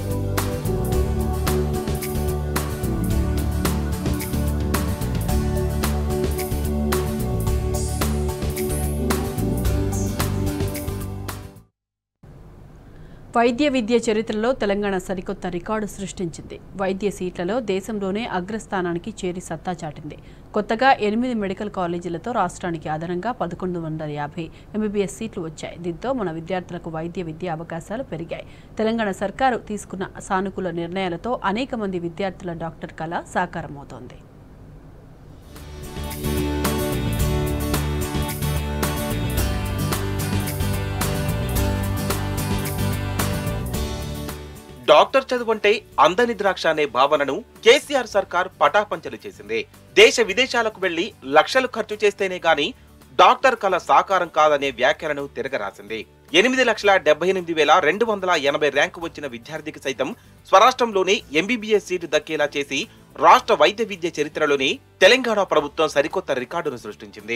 వైద్య విద్య చరిత్రలో తెలంగాణ సరికొత్త రికార్డు సృష్టించింది వైద్య సీట్లలో దేశంలోనే అగ్రస్థానానికి చేరి సత్తా చాటింది కొత్తగా ఎనిమిది మెడికల్ కాలేజీలతో రాష్ట్రానికి అదనంగా పదకొండు వందల యాభై ఎంబీబీఎస్ సీట్లు వచ్చాయి దీంతో మన విద్యార్థులకు వైద్య విద్య అవకాశాలు పెరిగాయి తెలంగాణ సర్కారు తీసుకున్న సానుకూల నిర్ణయాలతో అనేక మంది విద్యార్థుల డాక్టర్ కళ సాకారమవుతోంది డాక్టర్ చదువంటే అందని ద్రాక్ష అనే భావనను కేసీఆర్ సర్కార్ పటాపంచలు చేసింది దేశ విదేశాలకు వెళ్లి లక్షలు ఖర్చు చేస్తేనే గాని డాక్టర్ కళ సాకారం కాదనే వ్యాఖ్యలను తిరగరాసింది ఎనిమిది లక్షల డెబ్బై ఎనిమిది వేల రెండు వందల ఎనభై ర్యాంకు వచ్చిన విద్యార్థికి సైతం స్వరాష్ట్రంలోనే ఎంబీబీఎస్ సీటు దక్కేలా చేసి రాష్ట్ర వైద్య విద్య చరిత్రలోనే తెలంగాణ ప్రభుత్వం సరికొత్త రికార్డును సృష్టించింది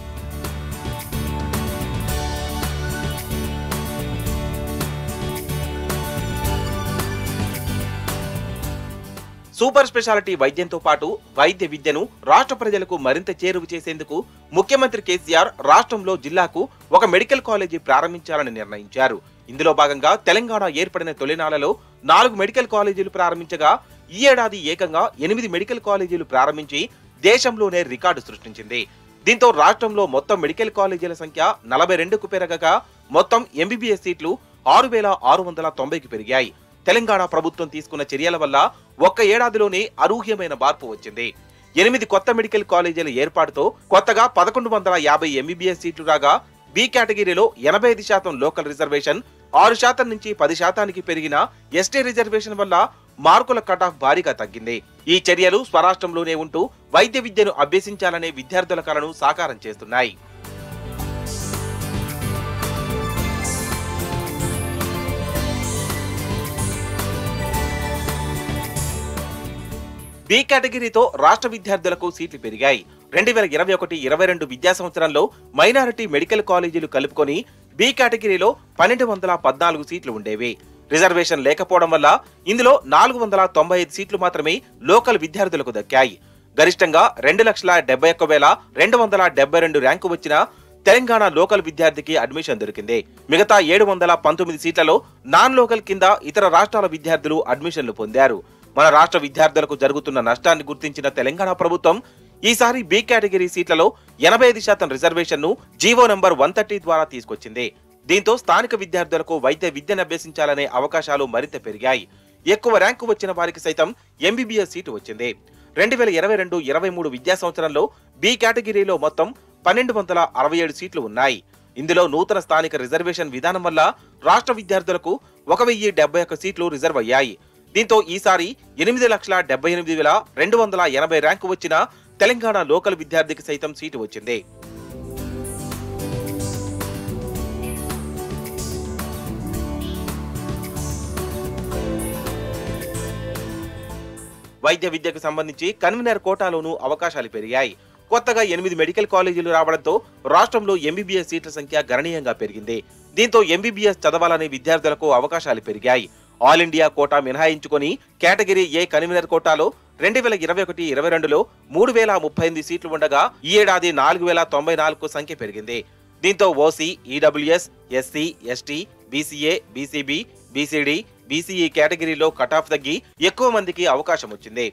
సూపర్ స్పెషాలిటీ వైద్యంతో పాటు వైద్య విద్యను రాష్ట్ర ప్రజలకు మరింత చేరువ చేసేందుకు ముఖ్యమంత్రి కేసీఆర్ రాష్ట్రంలో జిల్లాకు ఒక మెడికల్ కాలేజీ ప్రారంభించాలని నిర్ణయించారు ఇందులో భాగంగా తెలంగాణ ఏర్పడిన తొలినాళ్లలో నాలుగు మెడికల్ కాలేజీలు ప్రారంభించగా ఈ ఏడాది ఏకంగా ఎనిమిది మెడికల్ కాలేజీలు ప్రారంభించి దేశంలోనే రికార్డు సృష్టించింది దీంతో రాష్ట్రంలో మొత్తం మెడికల్ కాలేజీల సంఖ్య నలభై రెండుకు పెరగగా మొత్తం ఎంబీబీఎస్ సీట్లు ఆరు వేల ఆరు వందల తొంభైకి పెరిగాయి తెలంగాణ ప్రభుత్వం తీసుకున్న చర్యల వల్ల ఒక్క ఏడాదిలోనే అనూహ్యమైన మార్పు వచ్చింది ఎనిమిది కొత్త మెడికల్ కాలేజీల ఏర్పాటుతో కొత్తగా పదకొండు వందల యాభై ఎంబీబీఎస్ సీట్లు రాగా బి కేటగిరీలో ఎనభై ఐదు శాతం లోకల్ రిజర్వేషన్ ఆరు శాతం నుంచి పది శాతానికి పెరిగిన ఎస్టీ రిజర్వేషన్ వల్ల మార్కుల కట్ ఆఫ్ భారీగా తగ్గింది ఈ చర్యలు స్వరాష్ట్రంలోనే ఉంటూ వైద్య విద్యను అభ్యసించాలనే విద్యార్థుల కలను సాకారం చేస్తున్నాయి బి కేటగిరీతో రాష్ట్ర విద్యార్థులకు సీట్లు పెరిగాయి రెండు వేల ఇరవై ఒకటి ఇరవై రెండు విద్యా సంవత్సరంలో మైనారిటీ మెడికల్ కాలేజీలు కలుపుకొని బి కేటగిరీలో పన్నెండు వందల పద్నాలుగు సీట్లు ఉండేవి రిజర్వేషన్ లేకపోవడం వల్ల ఇందులో నాలుగు వందల తొంభై ఐదు సీట్లు మాత్రమే లోకల్ విద్యార్థులకు దక్కాయి గరిష్టంగా రెండు లక్షల డెబ్బై ఒక్క వేల రెండు వందల డెబ్బై రెండు ర్యాంకు వచ్చిన తెలంగాణ లోకల్ విద్యార్థికి అడ్మిషన్ దొరికింది మిగతా ఏడు వందల పంతొమ్మిది సీట్లలో నాన్ లోకల్ కింద ఇతర రాష్ట్రాల విద్యార్థులు అడ్మిషన్లు పొందారు మన రాష్ట్ర విద్యార్థులకు జరుగుతున్న నష్టాన్ని గుర్తించిన తెలంగాణ ప్రభుత్వం ఈసారి బి కేటగిరీ సీట్లలో ఎనభై ఐదు శాతం రిజర్వేషన్ ను జీవో నంబర్ వన్ థర్టీ ద్వారా తీసుకొచ్చింది దీంతో స్థానిక విద్యార్థులకు వైద్య విద్యను అభ్యసించాలనే అవకాశాలు మరింత పెరిగాయి ఎక్కువ ర్యాంకు వచ్చిన వారికి సైతం ఎంబీబీఎస్ సీటు వచ్చింది రెండు వేల ఇరవై రెండు ఇరవై మూడు విద్యా సంవత్సరంలో బి కేటగిరీలో మొత్తం పన్నెండు వందల అరవై ఏడు సీట్లు ఉన్నాయి ఇందులో నూతన స్థానిక రిజర్వేషన్ విధానం వల్ల రాష్ట్ర విద్యార్థులకు ఒక వెయ్యి డెబ్బై ఒక్క సీట్లు రిజర్వ్ అయ్యాయి దీంతో ఈసారి ఎనిమిది లక్షల డెబ్బై ఎనిమిది వేల రెండు వందల ఎనభై ర్యాంకు వచ్చిన తెలంగాణ లోకల్ విద్యార్థికి సైతం సీటు వచ్చింది వైద్య విద్యకు సంబంధించి కన్వీనర్ కోటాలోనూ అవకాశాలు పెరిగాయి కొత్తగా ఎనిమిది మెడికల్ కాలేజీలు రావడంతో రాష్ట్రంలో ఎంబీబీఎస్ సీట్ల సంఖ్య గణనీయంగా పెరిగింది దీంతో ఎంబీబీఎస్ చదవాలనే విద్యార్థులకు అవకాశాలు పెరిగాయి ఆల్ ఇండియా కోటా మినహాయించుకొని కేటగిరీ ఏ కన్వీనర్ కోటాలో రెండు వేల ఇరవై ఒకటి ఇరవై రెండులో మూడు వేల ముప్పై ఎనిమిది సీట్లు ఉండగా ఈ ఏడాది నాలుగు వేల తొంభై నాలుగు సంఖ్య పెరిగింది దీంతో OC EWS SC ST BCA BCB BCD BCE కేటగిరీలో కటాఫ్ తగ్గి ఎక్కువ మందికి అవకాశం వచ్చింది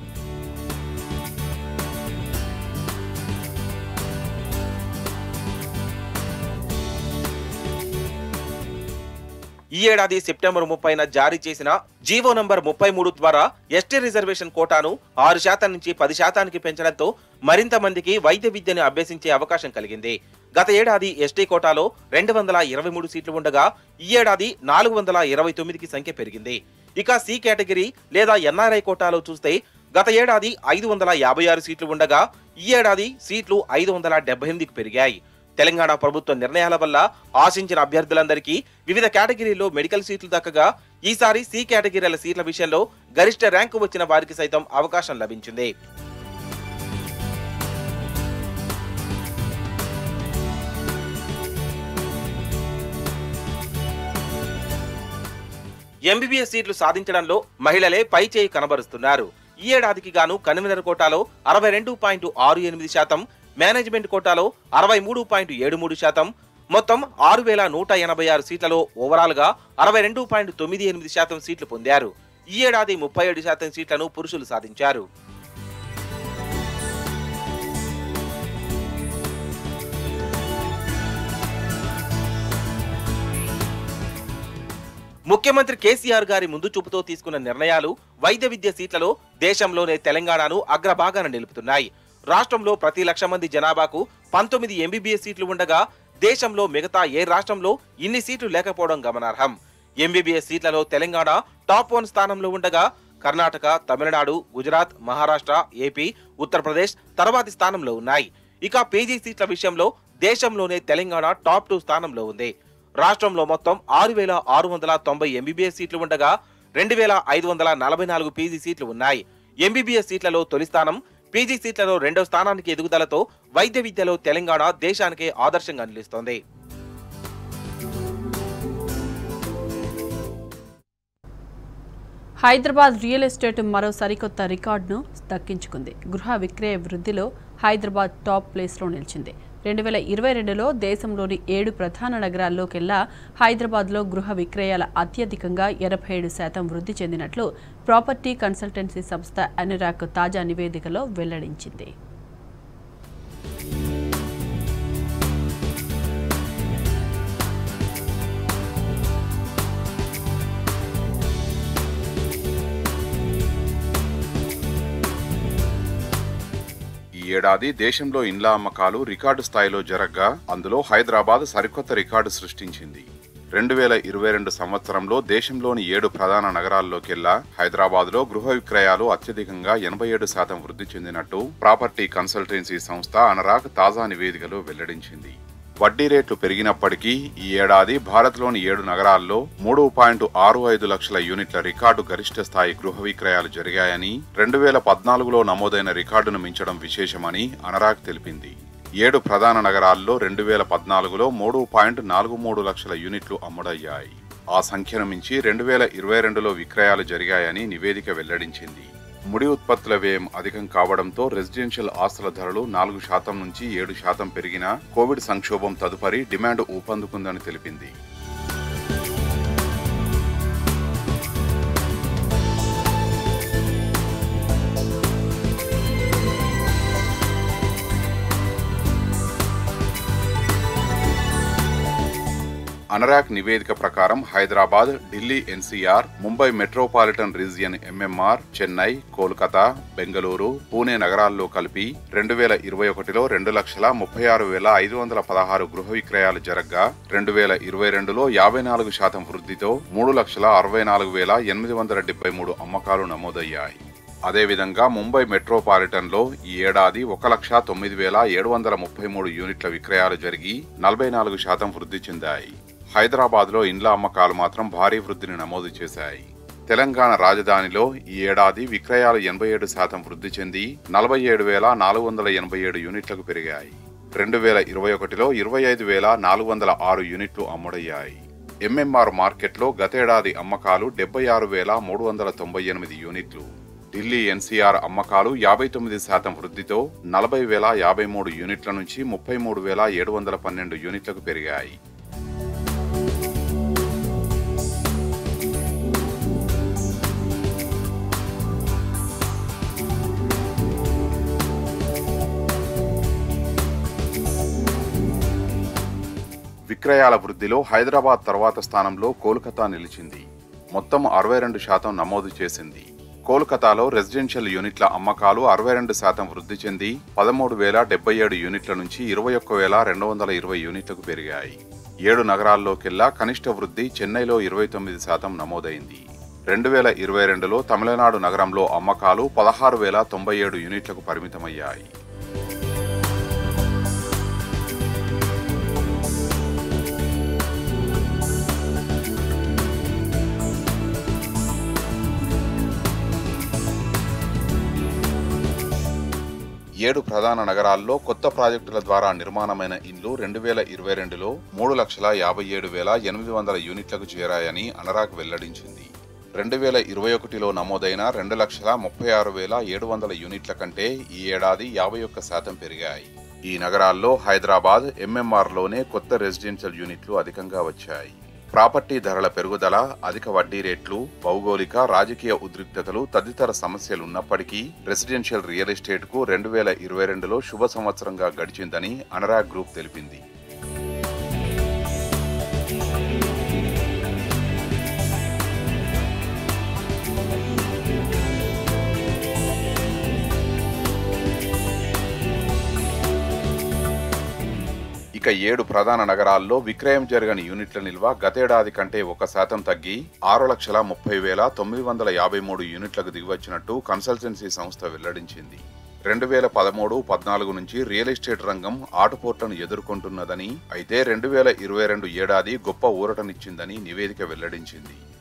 ఈ ఏడాది సెప్టెంబర్ ముప్పైన జారీ చేసిన జీవో నంబర్ ముప్పై మూడు ద్వారా ఎస్టీ రిజర్వేషన్ కోటాను ఆరు శాతం నుంచి పది శాతానికి పెంచడంతో మరింత మందికి వైద్య విద్యను అభ్యసించే అవకాశం కలిగింది గత ఏడాది ఎస్టీ కోటాలో రెండు వందల ఇరవై మూడు సీట్లు ఉండగా ఈ ఏడాది నాలుగు వందల ఇరవై తొమ్మిదికి సంఖ్య పెరిగింది ఇక సి కేటగిరీ లేదా ఎన్ఆర్ఐ కోటాలో చూస్తే గత ఏడాది ఐదు వందల యాభై ఆరు సీట్లు ఉండగా ఈ ఏడాది సీట్లు ఐదు వందల డెబ్బై ఎనిమిదికి పెరిగాయి తెలంగాణ ప్రభుత్వ నిర్ణయాల వల్ల ఆశించిన అభ్యర్థులందరికీ వివిధ కేటగిరీల్లో మెడికల్ సీట్లు దక్కగా ఈసారి సి కేటగిరీల సీట్ల విషయంలో గరిష్ట ర్యాంకు వచ్చిన వారికి సైతం అవకాశం లభించింది ఎంబీబీఎస్ సీట్లు సాధించడంలో మహిళలే పై చేయి కనబరుస్తున్నారు ఈ ఏడాదికి గాను కన్వీనర్ కోటాలో అరవై రెండు పాయింట్ ఆరు ఎనిమిది శాతం మేనేజ్మెంట్ కోటాలో అరవై మూడు పాయింట్ ఏడు మూడు శాతం మొత్తం ఆరు వేల నూట ఎనభై ఆరు సీట్లలో ఓవరాల్ గా అరవై రెండు పాయింట్ తొమ్మిది ఎనిమిది శాతం సీట్లు పొందారు ఈ ఏడాది ముప్పై ఏడు శాతం సీట్లను పురుషులు సాధించారు ముఖ్యమంత్రి కేసీఆర్ గారి ముందు చూపుతో తీసుకున్న నిర్ణయాలు వైద్య విద్య సీట్లలో దేశంలోనే తెలంగాణను అగ్రభాగాన నిలుపుతున్నాయి రాష్ట్రంలో ప్రతి లక్ష మంది జనాభాకు పంతొమ్మిది ఎంబీబీఎస్ సీట్లు ఉండగా దేశంలో మిగతా ఏ రాష్ట్రంలో ఇన్ని సీట్లు లేకపోవడం గమనార్హం ఎంబీబీఎస్ సీట్లలో తెలంగాణ టాప్ వన్ స్థానంలో ఉండగా కర్ణాటక తమిళనాడు గుజరాత్ మహారాష్ట్ర ఏపీ ఉత్తరప్రదేశ్ తర్వాతి స్థానంలో ఉన్నాయి ఇక పీజీ సీట్ల విషయంలో దేశంలోనే తెలంగాణ టాప్ టూ స్థానంలో ఉంది రాష్ట్రంలో మొత్తం ఆరు వేల ఆరు వందల తొంభై ఎంబీబీఎస్ సీట్లు ఉండగా రెండు వేల ఐదు వందల నలభై నాలుగు పీజీ సీట్లు ఉన్నాయి ఎంబీబీఎస్ సీట్లలో తొలి స్థానం పీజీ సీట్లలో రెండో స్థానానికి ఎదుగుదలతో వైద్య విద్యలో తెలంగాణ దేశానికే ఆదర్శంగా నిలుస్తోంది హైదరాబాద్ రియల్ ఎస్టేట్ మరో సరికొత్త రికార్డును దక్కించుకుంది గృహ విక్రయ వృద్ధిలో హైదరాబాద్ టాప్ ప్లేస్లో నిలిచింది రెండు వేల ఇరవై రెండులో దేశంలోని ఏడు ప్రధాన నగరాల్లోకెల్లా హైదరాబాద్లో గృహ విక్రయాల అత్యధికంగా ఎనభై ఏడు శాతం వృద్ధి చెందినట్లు ప్రాపర్టీ కన్సల్టెన్సీ సంస్థ అనురాక్ తాజా నివేదికలో వెల్లడించింది ఈ ఏడాది దేశంలో ఇండ్ల అమ్మకాలు రికార్డు స్థాయిలో జరగ్గా అందులో హైదరాబాద్ సరికొత్త రికార్డు సృష్టించింది రెండు వేల ఇరవై రెండు సంవత్సరంలో దేశంలోని ఏడు ప్రధాన నగరాల్లోకెల్లా హైదరాబాద్ లో గృహ విక్రయాలు అత్యధికంగా ఎనభై ఏడు శాతం వృద్ధి చెందినట్టు ప్రాపర్టీ కన్సల్టెన్సీ సంస్థ అనరాక్ తాజా నివేదికలో వెల్లడించింది వడ్డీ రేట్లు పెరిగినప్పటికీ ఈ ఏడాది భారత్లోని ఏడు నగరాల్లో మూడు పాయింట్ ఆరు ఐదు లక్షల యూనిట్ల రికార్డు గరిష్ట స్థాయి గృహ విక్రయాలు జరిగాయని రెండు వేల పద్నాలుగులో నమోదైన రికార్డును మించడం విశేషమని అనరాగ్ తెలిపింది ఏడు ప్రధాన నగరాల్లో రెండు వేల పద్నాలుగులో మూడు పాయింట్ నాలుగు మూడు లక్షల యూనిట్లు అమ్ముడయ్యాయి ఆ సంఖ్యను మించి రెండు వేల ఇరవై రెండులో విక్రయాలు జరిగాయని నివేదిక వెల్లడించింది ముడి ఉత్పత్తుల వ్యయం అధికం కావడంతో రెసిడెన్షియల్ ఆస్తుల ధరలు నాలుగు శాతం నుంచి ఏడు శాతం పెరిగినా కోవిడ్ సంక్షోభం తదుపరి డిమాండ్ ఊపందుకుందని తెలిపింది అనరాక్ నివేదిక ప్రకారం Hyderabad Delhi NCR Mumbai metropolitan region MMR Chennai Kolkata Bengaluru Pune నగరాల్లో కలిపి రెండు వేల ఇరవై ఒకటిలో రెండు లక్షల ముప్పై ఆరు వేల ఐదు వందల పదహారు గృహ విక్రయాలు జరగ్గా రెండు వేల ఇరవై రెండులో యాభై నాలుగు శాతం వృద్ధితో మూడు లక్షల అరవై నాలుగు వేల ఎనిమిది వందల డెబ్బై మూడు అమ్మకాలు నమోదయ్యాయి అదేవిధంగా ముంబై మెట్రోపాలిటన్ లో ఈ ఏడాది ఒక లక్ష తొమ్మిది వేల ఏడు వందల ముప్పై మూడు యూనిట్ల విక్రయాలు జరిగి నలభై నాలుగు శాతం వృద్ధి చెందాయి హైదరాబాద్ లో ఇండ్ల అమ్మకాలు మాత్రం భారీ వృద్ధిని నమోదు చేశాయి తెలంగాణ రాజధానిలో ఈ ఏడాది విక్రయాలు ఎనభై ఏడు శాతం వృద్ధి చెంది నలభై ఏడు వేల నాలుగు వందల ఎనభై ఏడు యూనిట్లకు పెరిగాయి రెండు వేల ఇరవై ఒకటిలో ఇరవై ఐదు వేల నాలుగు వందల ఆరు యూనిట్లు అమ్ముడయ్యాయి ఎంఎంఆర్ మార్కెట్లో గతేడాది అమ్మకాలు డెబ్బై ఆరు వేల మూడు వందల తొంభై ఎనిమిది యూనిట్లు ఢిల్లీ ఎన్సీఆర్ అమ్మకాలు యాభై తొమ్మిది శాతం వృద్ధితో నలభై వేల యాభై మూడు యూనిట్ల నుంచి ముప్పై మూడు వేల ఏడు వందల పన్నెండు యూనిట్లకు పెరిగాయి విక్రయాల వృద్ధిలో హైదరాబాద్ తర్వాత స్థానంలో కోల్కతా నిలిచింది మొత్తం అరవై రెండు శాతం నమోదు చేసింది కోల్కతాలో రెసిడెన్షియల్ యూనిట్ల అమ్మకాలు అరవై రెండు శాతం వృద్ధి చెంది పదమూడు వేల డెబ్బై ఏడు యూనిట్ల నుంచి ఇరవై ఒక్క వేల రెండు వందల ఇరవై యూనిట్లకు పెరిగాయి ఏడు నగరాల్లోకెల్లా కనిష్ట వృద్ధి చెన్నైలో ఇరవై తొమ్మిది శాతం నమోదైంది రెండు వేల ఇరవై రెండులో తమిళనాడు నగరంలో అమ్మకాలు పదహారు వేల తొంభై ఏడు యూనిట్లకు పరిమితమయ్యాయి ఏడు ప్రధాన నగరాల్లో కొత్త ప్రాజెక్టుల ద్వారా నిర్మాణమైన ఇండ్లు రెండు వేల ఇరవై రెండులో మూడు లక్షల యాభై ఏడు వేల ఎనిమిది వందల యూనిట్లకు చేరాయని అనరాగ్ వెల్లడించింది రెండు వేల ఇరవై ఒకటిలో నమోదైన రెండు లక్షల ముప్పై ఆరు వేల ఏడు వందల యూనిట్ల కంటే ఈ ఏడాది యాభై ఒక్క శాతం పెరిగాయి ఈ నగరాల్లో హైదరాబాద్ ఎంఎంఆర్లోనే కొత్త రెసిడెన్షియల్ యూనిట్లు అధికంగా వచ్చాయి ప్రాపర్టీ ధరల పెరుగుదల అధిక వడ్డీ రేట్లు భౌగోళిక రాజకీయ ఉద్రిక్తతలు తదితర సమస్యలున్నప్పటికీ రెసిడెన్షియల్ రియల్ ఎస్టేట్ కు రెండు వేల ఇరవై రెండులో శుభ సంవత్సరంగా గడిచిందని అనరాగ్ గ్రూప్ తెలిపింది ఇక ఏడు ప్రధాన నగరాల్లో విక్రయం జరగని యూనిట్ల నిల్వ గతేడాది కంటే ఒక శాతం తగ్గి ఆరు లక్షల ముప్పై వేల తొమ్మిది వందల యాభై మూడు యూనిట్లకు దిగివచ్చినట్టు కన్సల్టెన్సీ సంస్థ వెల్లడించింది రెండు వేల పదమూడు పద్నాలుగు నుంచి రియల్ ఎస్టేట్ రంగం ఆటుపోట్లను ఎదుర్కొంటున్నదని అయితే రెండు వేల ఇరవై రెండు ఏడాది గొప్ప ఊరటనిచ్చిందని నివేదిక వెల్లడించింది